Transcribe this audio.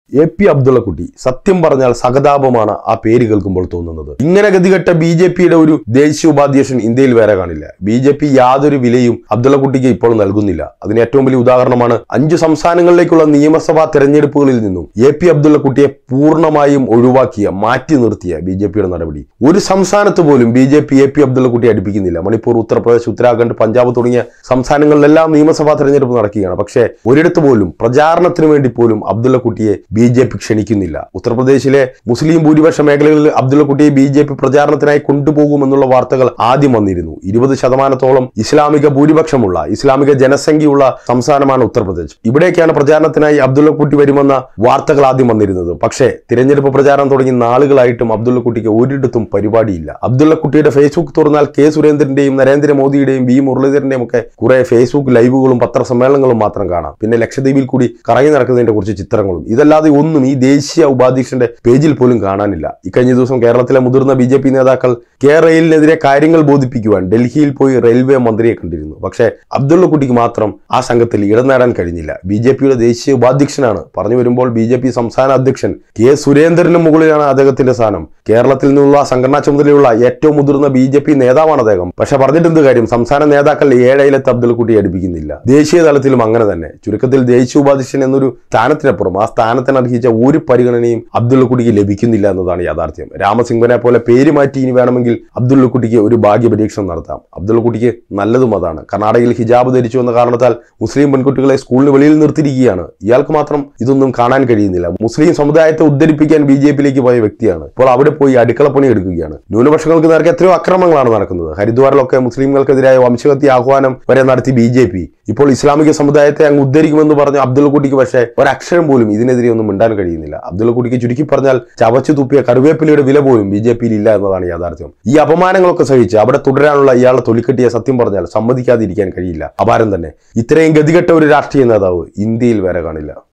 A P Abdullakutty സത്യം പറഞ്ഞാൽ സഹതാപമാണ് ആ പേര് കേൾക്കുമ്പോൾ തോന്നുന്നത് ഇങ്ങനെ ഗതികെട്ട ബി ജെ പിയുടെ ഒരു ദേശീയ ഉപാധ്യക്ഷൻ ഇന്ത്യയിൽ വേറെ കാണില്ല ബി ജെ പി യാതൊരു വിലയും അബ്ദുള്ളക്കുട്ടിക്ക് ഇപ്പോൾ നൽകുന്നില്ല അതിന് ഏറ്റവും വലിയ ഉദാഹരണമാണ് അഞ്ചു സംസ്ഥാനങ്ങളിലേക്കുള്ള നിയമസഭാ തെരഞ്ഞെടുപ്പുകളിൽ നിന്നും എ പി അബ്ദുള്ളക്കുട്ടിയെ പൂർണ്ണമായും ഒഴിവാക്കിയ മാറ്റി നിർത്തിയ ബി ജെ പിയുടെ നടപടി ഒരു സംസ്ഥാനത്ത് പോലും B J P A P അബ്ദുള്ളക്കുട്ടിയെ അടുപ്പിക്കുന്നില്ല മണിപ്പൂർ ഉത്തർപ്രദേശ് ഉത്തരാഖണ്ഡ് പഞ്ചാബ് തുടങ്ങിയ സംസ്ഥാനങ്ങളിലെല്ലാം നിയമസഭാ തെരഞ്ഞെടുപ്പ് നടക്കുകയാണ് പക്ഷേ ഒരിടത്ത് പോലും പ്രചാരണത്തിന് വേണ്ടി പോലും അബ്ദുള്ളക്കുട്ടിയെ ബി ജെ പി ക്ഷണിക്കുന്നില്ല ഉത്തർപ്രദേശിലെ മുസ്ലിം ഭൂരിപക്ഷ മേഖലകളിൽ അബ്ദുള്ളക്കുട്ടിയെ ബി ജെ പി പ്രചാരണത്തിനായി കൊണ്ടുപോകുമെന്നുള്ള വാർത്തകൾ ആദ്യം വന്നിരുന്നു ഇരുപത് ശതമാനത്തോളം ഇസ്ലാമിക ഭൂരിപക്ഷമുള്ള ഇസ്ലാമിക ജനസംഖ്യയുള്ള സംസ്ഥാനമാണ് ഉത്തർപ്രദേശ് ഇവിടേക്കാണ് പ്രചാരണത്തിനായി അബ്ദുള്ളക്കുട്ടി വരുമെന്ന വാർത്തകൾ ആദ്യം വന്നിരുന്നത് പക്ഷേ തിരഞ്ഞെടുപ്പ് പ്രചാരണം തുടങ്ങി നാളുകളായിട്ടും അബ്ദുള്ളക്കുട്ടിക്ക് ഒരിടത്തും പരിപാടിയില്ല അബ്ദുള്ളക്കുട്ടിയുടെ ഫേസ്ബുക്ക് തുറന്നാൽ കെ സുരേന്ദ്രന്റെയും നരേന്ദ്രമോദിയുടെയും വി മുരളീധരന്റെയും ഒക്കെ കുറെ ഫേസ്ബുക്ക് ലൈവുകളും പത്രസമ്മേളനങ്ങളും മാത്രം കാണാം പിന്നെ ലക്ഷദ്വീപിൽ കൂടി കറങ്ങി നടക്കുന്നതിന്റെ കുറച്ച് ചിത്രങ്ങളും ഇതല്ലാതെ ഒന്നും ഈ ദേശീയ ഉപാധ്യക്ഷന്റെ പേജിൽ പോലും കാണാനില്ല ഇക്കഴിഞ്ഞ ദിവസം കേരളത്തിലെ മുതിർന്ന ബി ജെ പി നേതാക്കൾ കെ റെയിലിനെതിരെ കാര്യങ്ങൾ ബോധിപ്പിക്കുവാൻ ഡൽഹിയിൽ പോയി റെയിൽവേ മന്ത്രിയെ കണ്ടിരുന്നു പക്ഷേ അബ്ദുള്ളക്കുട്ടിക്ക് മാത്രം ആ സംഘത്തിൽ ഇടം നേടാൻ കഴിഞ്ഞില്ല ബി ജെ പിയുടെ ദേശീയ ഉപാധ്യക്ഷനാണ് പറഞ്ഞു വരുമ്പോൾ ബി ജെ പി സംസ്ഥാന അധ്യക്ഷൻ കെ സുരേന്ദ്രന് മുകളിലാണ് അദ്ദേഹത്തിന്റെ സ്ഥാനം കേരളത്തിൽ നിന്നുള്ള സംഘടനാ ചുമതലയുള്ള ഏറ്റവും മുതിർന്ന ബി ജെ പി നേതാവാണ് അദ്ദേഹം പക്ഷെ പറഞ്ഞിട്ടെന്ത് കാര്യം സംസ്ഥാന നേതാക്കൾ ഏഴയിലത്ത് അബ്ദുൾക്കുട്ടി അടുപ്പിക്കുന്നില്ല ദേശീയ തലത്തിലും അങ്ങനെ തന്നെ ചുരുക്കത്തിൽ ദേശീയ ഉപാധ്യക്ഷൻ എന്നൊരു സ്ഥാനത്തിനപ്പുറം ആ സ്ഥാനത്തിന് അർഹിച്ച ഒരു പരിഗണനയും അബ്ദുള്ളക്കുട്ടിക്ക് ലഭിക്കുന്നില്ല എന്നതാണ് യാഥാർത്ഥ്യം രാമസിംഹനെ പോലെ പേര് മാറ്റി ഇനി വേണമെങ്കിൽ അബ്ദുള്ളക്കുട്ടിക്ക് ഒരു ഭാഗ്യ പരീക്ഷണം നടത്താം അബ്ദുള്ളക്കുട്ടിക്ക് നല്ലതും അതാണ് കർണാടകയിൽ ഹിജാബ് ധരിച്ചു എന്ന കാരണത്താൽ മുസ്ലിം പെൺകുട്ടികളെ സ്കൂളിന് വെളിയിൽ നിർത്തിയിരിക്കുകയാണ് ഇയാൾക്ക് മാത്രം ഇതൊന്നും കാണാൻ കഴിയുന്നില്ല മുസ്ലിം സമുദായത്തെ ഉദ്ധരിപ്പിക്കാൻ ബി ജെ പിയിലേക്ക് പോയ വ്യക്തിയാണ് ഇപ്പോൾ അവിടെ പോയി അടുക്കളപ്പണി എടുക്കുകയാണ് ന്യൂനപക്ഷങ്ങൾക്ക് നേർക്ക് എത്രയോ അക്രമങ്ങളാണ് നടക്കുന്നത് ഹരിദ്വാറിലൊക്കെ മുസ്ലിംകൾക്കെതിരായ വംശഹത്യ ആഹ്വാനം വരെ നടത്തി ബി ജെ പി ഇപ്പോൾ ഇസ്ലാമിക സമുദായത്തെ അങ്ങ് ഉദ്ധരിക്കുമെന്ന് പറഞ്ഞ അബ്ദുള്ളക്കുട്ടിക്ക് പക്ഷേ ഒരക്ഷരം പോലും ഇതിനെതിരെ ഒന്നും മിണ്ടാൻ കഴിയുന്നില്ല അബ്ദുള്ളക്കുട്ടിക്ക് ചുരുക്കി പറഞ്ഞാൽ ചവച്ചു തുപ്പിയ കറിവേപ്പിലയുടെ വില പോലും ബി ജെ പിയിൽ ഇല്ല എന്നതാണ് യാഥാർത്ഥ്യം ഈ അപമാനങ്ങളൊക്കെ സഹിച്ച് അവിടെ തുടരാനുള്ള ഇയാളെ തൊലിക്കെട്ടിയ സത്യം പറഞ്ഞാൽ സമ്മതിക്കാതിരിക്കാൻ കഴിയില്ല അപാരം തന്നെ ഇത്രയും ഗതികെട്ട ഒരു രാഷ്ട്രീയ നേതാവ് ഇന്ത്യയിൽ വേറെ കാണില്ല